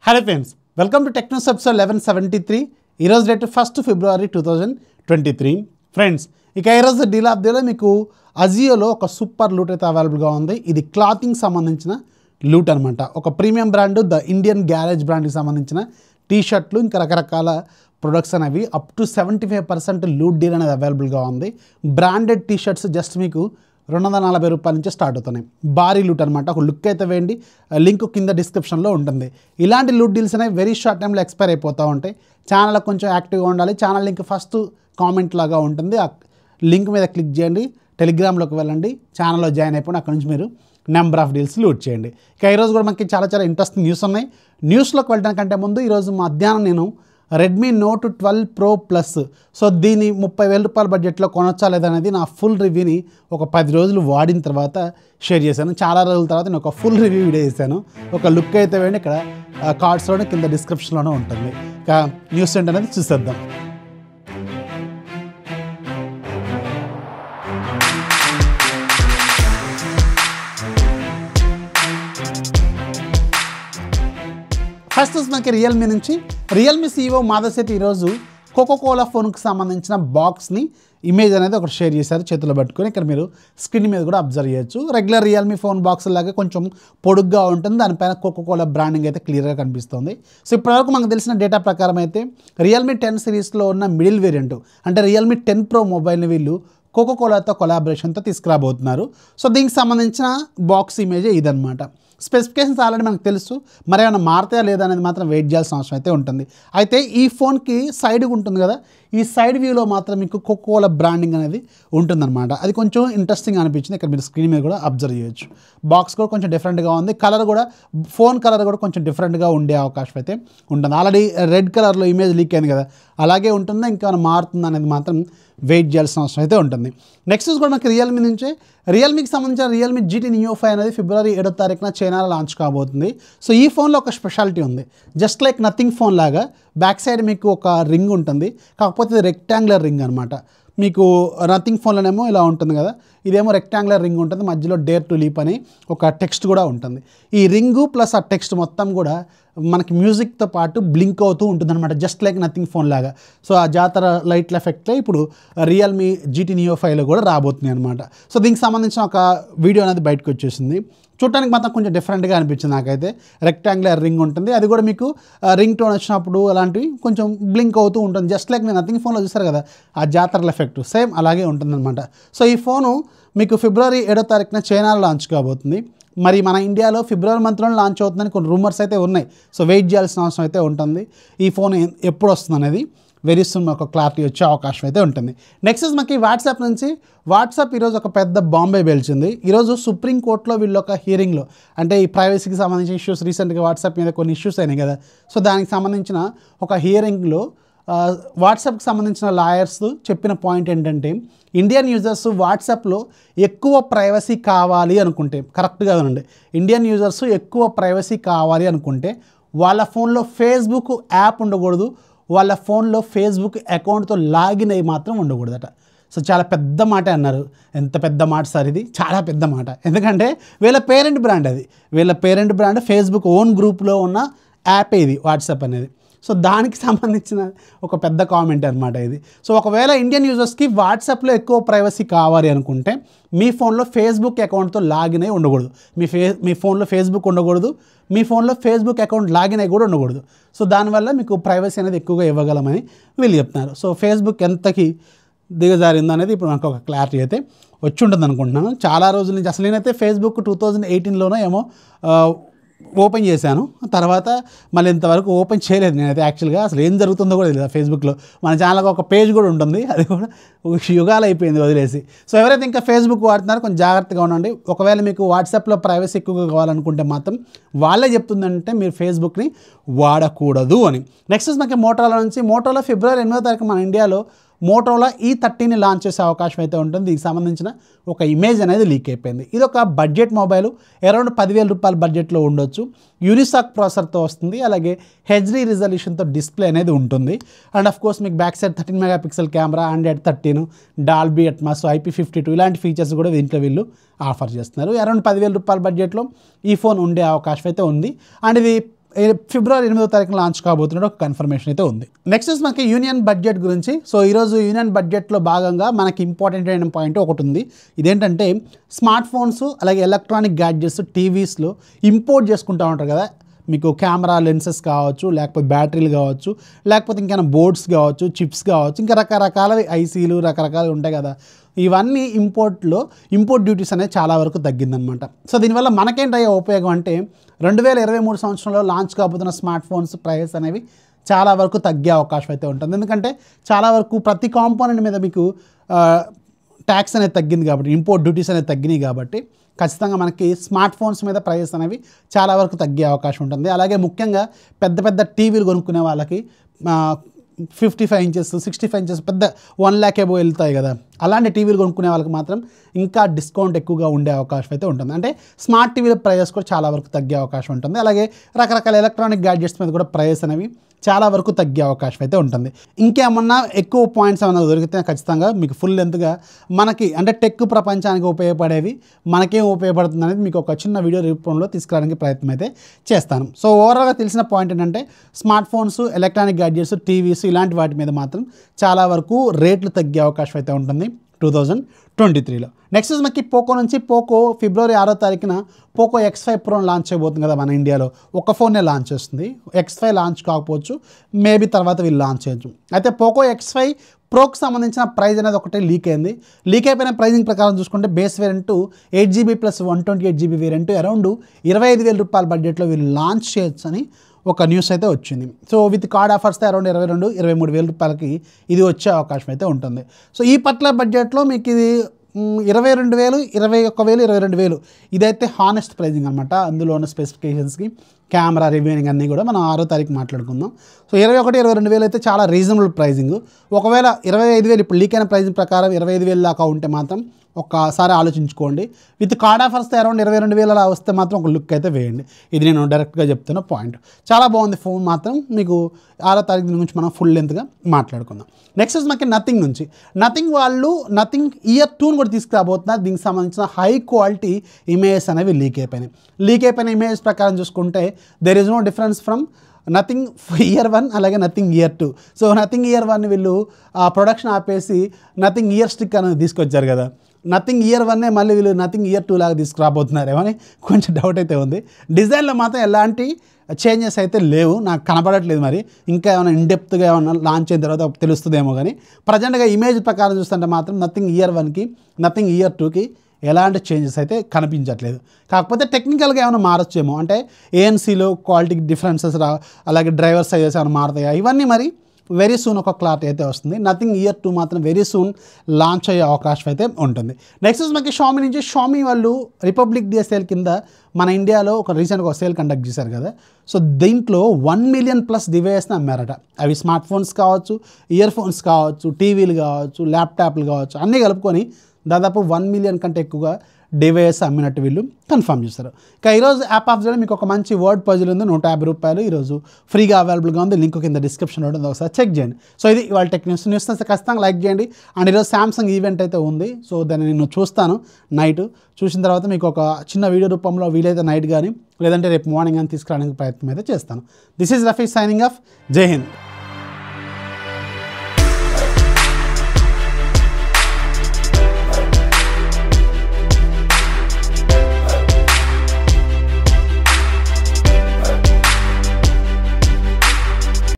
hello friends welcome to Technos episode eleven seventy three ఈరోజు date first February two thousand twenty three friends ఇక ఈరోజు deal of డేలో మీకు అజియోలో ఒక super loot అయితే అవైలబుల్గా ఉంది ఇది క్లాతింగ్ సంబంధించిన లూట్ అనమాట ఒక premium brand the Indian garage బ్రాండ్కి సంబంధించిన టీ షర్ట్లు ఇంకా రకరకాల ప్రొడక్ట్స్ అనేవి up to seventy five percent loot deal అనేది అవైలబుల్గా ఉంది బ్రాండెడ్ టీ షర్ట్స్ జస్ట్ మీకు రెండు వందల నలభై రూపాయల నుంచి స్టార్ట్ అవుతున్నాయి భారీ లూట్ అనమాట ఒక లుక్ అయితే వేయండి లింక్ కింద డిస్క్రిప్షన్లో ఉంటుంది ఇలాంటి లూట్ డీల్స్ అనేవి వెరీ షార్ట్ టైంలో ఎక్స్పైర్ అయిపోతూ ఉంటాయి ఛానల్ కొంచెం యాక్టివ్గా ఉండాలి ఛానల్ లింక్ ఫస్ట్ కామెంట్ లాగా ఉంటుంది ఆ లింక్ మీద క్లిక్ చేయండి టెలిగ్రామ్లోకి వెళ్ళండి ఛానల్లో జాయిన్ అయిపోయి అక్కడ నుంచి మీరు నెంబర్ ఆఫ్ డీల్స్ లూట్ చేయండి ఇక ఈరోజు కూడా మనకి చాలా చాలా ఇంట్రెస్టింగ్ న్యూస్ ఉన్నాయి న్యూస్లోకి వెళ్ళడానికంటే ముందు ఈరోజు మధ్యాహ్నం నేను Redmi note twelve pro plus so దీని ముప్పై వేల రూపాయల బడ్జెట్లో కొనొచ్చా లేదనేది నా ఫుల్ రివ్యూని ఒక పది రోజులు వాడిన తర్వాత షేర్ చేశాను చాలా రోజుల తర్వాత నేను ఒక ఫుల్ రివ్యూ వీడియో చేశాను ఒక లుక్ అయితే వేయండి ఇక్కడ కార్డ్స్లోనే కింద డిస్క్రిప్షన్లోనే ఉంటుంది ఇక న్యూస్ ఏంటనేది చూసేద్దాం ఫస్ట్ వచ్చి మనకి రియల్మీ నుంచి రియల్మీ సీఈఓ మాధవశెట్టి ఈరోజు కోకోకోలా ఫోన్కి సంబంధించిన బాక్స్ని ఇమేజ్ అనేది ఒకటి షేర్ చేశారు చేతిలో పట్టుకొని ఇక్కడ మీరు స్క్రీన్ మీద కూడా అబ్జర్వ్ చేయొచ్చు రెగ్యులర్ రియల్మీ ఫోన్ బాక్స్ లాగా కొంచెం పొడుగ్గా ఉంటుంది దానిపైన కోకోకోలా బ్రాండింగ్ అయితే క్లియర్గా కనిపిస్తుంది సో ఇప్పటివరకు మనకు తెలిసిన డేటా ప్రకారం అయితే రియల్మీ టెన్ సిరీస్లో ఉన్న మిడిల్ వేరియంట్ అంటే రియల్మీ టెన్ ప్రో మొబైల్ని వీళ్ళు కోకోకోలాతో కొలాబరేషన్తో తీసుకురాబోతున్నారు సో దీనికి సంబంధించిన బాక్స్ ఇమేజ్ ఇదనమాట స్పెసిఫికేషన్స్ ఆల్రెడీ మనకు తెలుసు మరి ఏమైనా మారుతాయా లేదా అనేది మాత్రం వెయిట్ చేయాల్సిన అవసరం అయితే ఉంటుంది అయితే ఈ ఫోన్కి సైడ్ ఉంటుంది కదా ఈ సైడ్ వ్యూలో మాత్రం మీకు కోకోల బ్రాండింగ్ అనేది ఉంటుందన్నమాట అది కొంచెం ఇంట్రెస్టింగ్ అనిపించింది ఇక్కడ మీరు స్క్రీన్ మీద కూడా అబ్జర్వ్ చేయొచ్చు బాక్స్ కూడా కొంచెం డిఫరెంట్గా ఉంది కలర్ కూడా ఫోన్ కలర్ కూడా కొంచెం డిఫరెంట్గా ఉండే అవకాశం అయితే ఉంటుంది ఆల్రెడీ రెడ్ కలర్లో ఇమేజ్ లీక్ అయింది కదా అలాగే ఉంటుందా ఇంకేమైనా మారుతుందా అనేది మాత్రం వెయిట్ చేయాల్సిన అవసరం అయితే ఉంటుంది నెక్స్ట్ కూడా మనకి రియల్మీ నుంచే రియల్మీకి సంబంధించిన రియల్మీ జీటీ నియో ఫైవ్ అనేది ఫిబ్రవరి ఏడో తారీఖున చైనాలో లాంచ్ కాబోతుంది సో ఈ ఫోన్లో ఒక స్పెషాలిటీ ఉంది జస్ట్ లైక్ నథింగ్ ఫోన్ లాగా బ్యాక్ సైడ్ మీకు ఒక రింగ్ ఉంటుంది కాకపోతే ఇది రెక్టాంగులర్ రింగ్ అనమాట మీకు నథింగ్ ఫోన్లోనేమో ఇలా ఉంటుంది కదా ఇదేమో రెక్టాంగులర్ రింగ్ ఉంటుంది మధ్యలో డేర్ టు లీప్ అని ఒక టెక్స్ట్ కూడా ఉంటుంది ఈ రింగు ప్లస్ ఆ టెక్స్ట్ మొత్తం కూడా మనకి మ్యూజిక్తో పాటు బ్లింక్ అవుతూ ఉంటుంది అనమాట జస్ట్ లైక్ నథింగ్ ఫోన్ లాగా సో ఆ జాతర లైట్ల ఎఫెక్ట్లో ఇప్పుడు రియల్మీ జీటీ నియో ఫైవ్లో కూడా రాబోతున్నాయి అనమాట సో దీనికి సంబంధించిన ఒక వీడియో అనేది బయటకు వచ్చేసింది చూడటానికి మాత్రం కొంచెం డిఫరెంట్గా అనిపించింది నాకైతే రెక్టాంగులర్ రింగ్ ఉంటుంది అది కూడా మీకు రింగ్ టోన్ వచ్చినప్పుడు అలాంటివి కొంచెం బ్లింక్ అవుతూ ఉంటుంది జస్ట్ లైక్ నేను నథింగ్ ఫోన్లో చూస్తారు కదా ఆ జాతరల ఎఫెక్ట్ సేమ్ అలాగే ఉంటుందన్నమాట సో ఈ ఫోను మీకు ఫిబ్రవరి ఏడో తారీఖున చైనాలో లాంచ్ కాబోతుంది మరి మన ఇండియాలో ఫిబ్రవరి మంత్లో లాంచ్ అవుతుందని కొన్ని రూమర్స్ అయితే ఉన్నాయి సో వెయిట్ చేయాల్సిన అవసరం అయితే ఉంటుంది ఈ ఫోన్ ఎప్పుడు వస్తుంది అనేది వెరీ సూన్ ఒక క్లారిటీ వచ్చే అవకాశం అయితే ఉంటుంది నెక్స్ట్ మనకి వాట్సాప్ నుంచి వాట్సాప్ ఈరోజు ఒక పెద్ద బాంబే పేల్చింది ఈరోజు సుప్రీంకోర్టులో వీళ్ళు ఒక హియరింగ్లో అంటే ఈ ప్రైవసీకి సంబంధించిన ఇష్యూస్ రీసెంట్గా వాట్సాప్ మీద కొన్ని ఇష్యూస్ అయినాయి కదా సో దానికి సంబంధించిన ఒక హియరింగ్లో వాట్సాప్కి సంబంధించిన లాయర్స్ చెప్పిన పాయింట్ ఏంటంటే ఇండియన్ యూజర్స్ వాట్సాప్లో ఎక్కువ ప్రైవసీ కావాలి అనుకుంటే కరెక్ట్గా వినండి ఇండియన్ యూజర్స్ ఎక్కువ ప్రైవసీ కావాలి అనుకుంటే వాళ్ళ ఫోన్లో ఫేస్బుక్ యాప్ ఉండకూడదు వాళ్ళ ఫోన్లో ఫేస్బుక్ అకౌంట్తో లాగిన్ అయ్యి మాత్రం ఉండకూడదట సో చాలా పెద్ద మాట అన్నారు ఎంత పెద్ద మాట సార్ ఇది చాలా పెద్ద మాట ఎందుకంటే వీళ్ళ పేరెంట్ బ్రాండ్ అది వీళ్ళ పేరెంట్ బ్రాండ్ ఫేస్బుక్ ఓన్ గ్రూప్లో ఉన్న యాప్ ఇది వాట్సాప్ అనేది సో దానికి సంబంధించిన ఒక పెద్ద కామెంట్ అనమాట ఇది సో ఒకవేళ ఇండియన్ యూజర్స్కి వాట్సాప్లో ఎక్కువ ప్రైవసీ కావాలి అనుకుంటే మీ ఫోన్లో ఫేస్బుక్ అకౌంట్తో లాగిన్ అయి ఉండకూడదు మీ ఫే మీ ఫోన్లో ఫేస్బుక్ ఉండకూడదు మీ ఫోన్లో ఫేస్బుక్ అకౌంట్ లాగిన్ అయి కూడా ఉండకూడదు సో దానివల్ల మీకు ప్రైవసీ అనేది ఎక్కువగా ఇవ్వగలమని వీళ్ళు చెప్తున్నారు సో ఫేస్బుక్ ఎంతకి దిగజారిందో అనేది ఇప్పుడు నాకు ఒక క్లారిటీ అయితే వచ్చి ఉంటుంది అనుకుంటున్నాను చాలా రోజుల నుంచి అసలు నేనైతే ఫేస్బుక్ టూ థౌజండ్ ఎయిటీన్లోనో ఏమో ఓపెన్ చేశాను తర్వాత మళ్ళీ ఇంతవరకు ఓపెన్ చేయలేదు నేనైతే యాక్చువల్గా అసలు ఏం జరుగుతుందో కూడా తెలియదు ఫేస్బుక్లో మన ఛానల్కి ఒక పేజ్ కూడా ఉంటుంది అది కూడా ఒక యుగాలు అయిపోయింది వదిలేసి సో ఎవరైతే ఇంకా ఫేస్బుక్ వాడుతున్నారో కొంచెం జాగ్రత్తగా ఉండండి ఒకవేళ మీకు వాట్సాప్లో ప్రైవసీ ఎక్కువగా కావాలనుకుంటే మాత్రం వాళ్ళే చెప్తుందంటే మీరు ఫేస్బుక్ని వాడకూడదు అని నెక్స్ట్ మనకి మోటోలో నుంచి మోటోలో ఫిబ్రవరి ఎనిమిదో తారీఖు మన ఇండియాలో మోటోలా ఈ థర్టీని లాంచ్ చేసే అవకాశం అయితే ఉంటుంది దీనికి సంబంధించిన ఒక ఇమేజ్ అనేది లీక్ అయిపోయింది ఇది ఒక బడ్జెట్ మొబైల్ అరౌండ్ పదివేల రూపాయల బడ్జెట్లో ఉండొచ్చు యూనిసాక్ ప్రాసెసర్తో వస్తుంది అలాగే హెచ్డి రిజల్యూషన్తో డిస్ప్లే అనేది ఉంటుంది అండ్ ఆఫ్ కోర్స్ మీకు back side thirteen megapixel camera Android thirteen Dolby Atmos IP fifty two ఇలాంటి ఫీచర్స్ కూడా దీంట్లో వీళ్ళు ఆఫర్ చేస్తున్నారు అరౌండ్ పదివేల రూపాయల బడ్జెట్లో ఈ ఫోన్ ఉండే అవకాశం అయితే ఉంది అండ్ ఇది ఏ- ఫిబ్రవరి ఎనిమిదో తారీఖున లాంచ్ కాబోతున్నట్టు ఒక కన్ఫర్మేషన్ అయితే ఉంది నెక్స్ట్ ఇస్ మనకి యూనియన్ బడ్జెట్ గురించి సో ఈరోజు యూనియన్ బడ్జెట్లో భాగంగా మనకి ఇంపార్టెంట్ అయిన పాయింట్ ఒకటి ఉంది ఇదేంటంటే స్మార్ట్ ఫోన్స్ అలాగే ఎలక్ట్రానిక్ గ్యాడ్జెట్స్ టీవీస్లో ఇంపోర్ట్ చేసుకుంటూ ఉంటారు కదా మీకు కెమెరా లెన్సెస్ కావచ్చు లేకపోతే బ్యాటరీలు కావచ్చు లేకపోతే ఇంకేమైనా బోర్డ్స్ కావచ్చు చిప్స్ కావచ్చు ఇంకా రకరకాల ఐసీలు రకరకాలు ఉంటాయి కదా ఇవన్నీ ఇంపోర్ట్లో ఇంపోర్ట్ డ్యూటీస్ అనేది చాలా వరకు తగ్గిందనమాట సో దీనివల్ల మనకేంటయ్యే ఉపయోగం అంటే రెండు వేల ఇరవై మూడు సంవత్సరంలో లాంచ్ కాబోతున్న స్మార్ట్ ఫోన్స్ ప్రైస్ అనేవి చాలా వరకు తగ్గే అవకాశం అయితే ఉంటుంది ఎందుకంటే చాలా వరకు ప్రతి కాంపోనెంట్ మీద మీకు ట్యాక్స్ అనేది తగ్గింది కాబట్టి ఇంపోర్ట్ డ్యూటీస్ అనేది తగ్గినాయి కాబట్టి ఖచ్చితంగా మనకి స్మార్ట్ ఫోన్స్ మీద ప్రైజెస్ అనేవి చాలా వరకు తగ్గే అవకాశం ఉంటుంది అలాగే ముఖ్యంగా పెద్ద పెద్ద టీవీలు కొనుక్కునే వాళ్ళకి fifty five inches sixty five inches పెద్ద వన్ ల్యాక్ ఎబో వెళ్తాయి కదా అలాంటి టీవీలు కొనుక్కునే వాళ్ళకి మాత్రం ఇంకా డిస్కౌంట్ ఎక్కువగా ఉండే అవకాశం అయితే ఉంటుంది అంటే స్మార్ట్ టీవీల ప్రైజెస్ కూడా చాలా వరకు తగ్గే అవకాశం ఉంటుంది అలాగే రకరకాల ఎలక్ట్రానిక్ గ్యాడ్జెట్స్ మీద కూడా ప్రైజెస్ అనేవి చాలా వరకు తగ్గే అవకాశం అయితే ఉంటుంది ఇంకేమన్నా ఎక్కువ పాయింట్స్ ఏమైనా దొరికితే ఖచ్చితంగా మీకు ఫుల్ లెంత్గా మనకి అంటే టెక్ ప్రపంచానికి ఉపయోగపడేవి మనకేం ఉపయోగపడుతుంది అనేది మీకు ఒక చిన్న వీడియో రూపంలో తీసుకురావడానికి ప్రయత్నం అయితే చేస్తాను సో ఓవరాల్గా తెలిసిన పాయింట్ ఏంటంటే smartphones electronic gadgets TVs ఇలాంటి వాటి మీద మాత్రం చాలా వరకు రేట్లు తగ్గే అవకాశం అయితే ఉంటుంది టూ థౌజండ్ ట్వంటీ త్రీలో నెక్స్ట్ మనకి పోకో నుంచి పోకో ఫిబ్రవరి ఆరో తారీఖున పోకో ఎక్స్ ఫైవ్ ప్రోని లాంచ్ చేయబోతుంది కదా మన ఇండియాలో ఒక ఫోన్నే లాంచ్ చేస్తుంది ఎక్స్ ఫైవ్ లాంచ్ కాకపోవచ్చు మేబీ తర్వాత వీళ్ళు లాంచ్ చేయొచ్చు అయితే పోకో ఎక్స్ ఫైవ్ ప్రోకి సంబంధించిన ప్రైజ్ అనేది ఒకటే లీక్ అయింది లీక్ అయిపోయిన ప్రైజింగ్ ప్రకారం చూసుకుంటే base variant eight GB plus one twenty eight GB variant around ఇరవై ఐదు వేల రూపాయల బడ్జెట్లో వీళ్ళు లాంచ్ చేయొచ్చు అని ఒక న్యూస్ అయితే వచ్చింది so with card offers around ఇరవై రెండు ఇరవై మూడు వేల రూపాయలకి ఇది వచ్చే అవకాశం అయితే ఉంటుంది సో ఈ పర్టికులర్ బడ్జెట్లో మీకు ఇది మ్, ఇరవై రెండు వేలు ఇరవై ఒక్క వేలు ఇరవై రెండు వేలు ఇదైతే హానెస్ట్ ప్రైజింగ్ అనమాట అందులో ఉన్న స్పెసిఫికేషన్స్కి కెమెరా రివ్యూయింగ్ అన్నీ కూడా మనం ఆరో తారీఖు మాట్లాడుకుందాం సో ఇరవై ఒకటి ఇరవై రెండు వేలు అయితే చాలా రీజనబుల్ ప్రైజింగ్ ఒకవేళ ఇరవై ఐదు వేలు ఇప్పుడు లీక్ అయిన ప్రైజింగ్ ప్రకారం ఇరవై ఐదు వేలు దాకా ఉంటే మాత్రం ఒక్కసారి ఆలోచించుకోండి విత్ కార్డ్ ఆఫర్స్ అరౌండ్ ఇరవై రెండు వేలు అలా వస్తే మాత్రం ఒక లుక్ అయితే వేయండి ఇది నేను డైరెక్ట్గా చెప్తున్న పాయింట్ చాలా బాగుంది ఫోన్ మాత్రం మీకు ఆరో తారీఖు దీని గురించి మనం ఫుల్ లెంత్గా మాట్లాడుకుందాం నెక్స్ట్ వచ్చి మనకి నథింగ్ నుంచి నథింగ్ వాళ్ళు నథింగ్ ఇయర్ టూని కూడా తీసుకురాబోతున్నారు దీనికి సంబంధించిన హై క్వాలిటీ ఇమేజెస్ అనేవి లీక్ అయిపోయినాయి లీక్ అయిపోయిన ఇమేజెస్ ప్రకారం చూసుకుంటే there is no difference from nothing ear one అలాగే nothing ear two so nothing ear one వీళ్ళు ఆ ప్రొడక్షన్ ఆపేసి నథింగ్ ఇయర్ స్టిక్ అనేది తీసుకొచ్చారు కదా నథింగ్ ఇయర్ వన్నే మళ్ళీ వీళ్ళు నథింగ్ ఇయర్ టూ లాగా తీసుకురాబోతున్నారేమో అని కొంచెం డౌట్ అయితే ఉంది డిజైన్లో మాత్రం ఎలాంటి చేంజెస్ అయితే లేవు నాకు కనపడట్లేదు మరి ఇంకా ఏమైనా ఇన్డెప్త్గా ఏమైనా లాంచ్ అయిన తర్వాత తెలుస్తుందేమో కానీ ప్రజెంట్గా ఇమేజ్ ప్రకారం చూస్తుంటే మాత్రం నథింగ్ ఇయర్ వన్కి నథింగ్ ఇయర్ టూకి ఎలాంటి చేంజెస్ అయితే కనిపించట్లేదు కాకపోతే టెక్నికల్గా ఏమైనా మారొచ్చేమో అంటే ఏఎన్సీలో క్వాలిటీ డిఫరెన్సెస్ రా అలాగే డ్రైవర్ సైజెస్ ఏమైనా మారుతాయా ఇవన్నీ మరి వెరీ సూన్ ఒక క్లారిటీ అయితే వస్తుంది నథింగ్ ఇయర్ టూ మాత్రం వెరీ సూన్ లాంచ్ అయ్యే అవకాశం అయితే ఉంటుంది నెక్స్ట్ మనకి షామీ నుంచి షామీ వాళ్ళు రిపబ్లిక్ డే సేల్ కింద మన ఇండియాలో ఒక రీసెంట్గా ఒక సేల్ కండక్ట్ చేశారు కదా సో దీంట్లో వన్ మిలియన్ ప్లస్ డివైస్ని అమ్మారట అవి స్మార్ట్ ఫోన్స్ కావచ్చు ఇయర్ ఫోన్స్ కావచ్చు టీవీలు కావచ్చు ల్యాప్టాప్లు కావచ్చు అన్నీ కలుపుకొని దాదాపు వన్ మిలియన్ కంటే ఎక్కువగా డివైస్ అమ్మినట్టు వీళ్ళు కన్ఫర్మ్ చేస్తారు ఇక ఈరోజు యాప్ ఆఫ్ జడే మీకు ఒక మంచి వర్డ్ పజిల్ ఉంది నూట యాభై రూపాయలు ఈరోజు ఫ్రీగా అవైలబుల్గా ఉంది లింక్ కింద డిస్క్రిప్షన్ ఉంటుంది ఒకసారి చెక్ చేయండి సో ఇది ఇవాళ టెక్ న్యూస్ న్యూస్ వస్తే ఖచ్చితంగా లైక్ చేయండి అండ్ ఈరోజు సామ్సంగ్ ఈవెంట్ అయితే ఉంది సో దాన్ని నేను చూస్తాను నైట్ చూసిన తర్వాత మీకు ఒక చిన్న వీడియో రూపంలో వీలైతే నైట్ కానీ లేదంటే రేపు మార్నింగ్ అని తీసుకురావడానికి ప్రయత్నం అయితే చేస్తాను this is Rafi signing off Jai Hind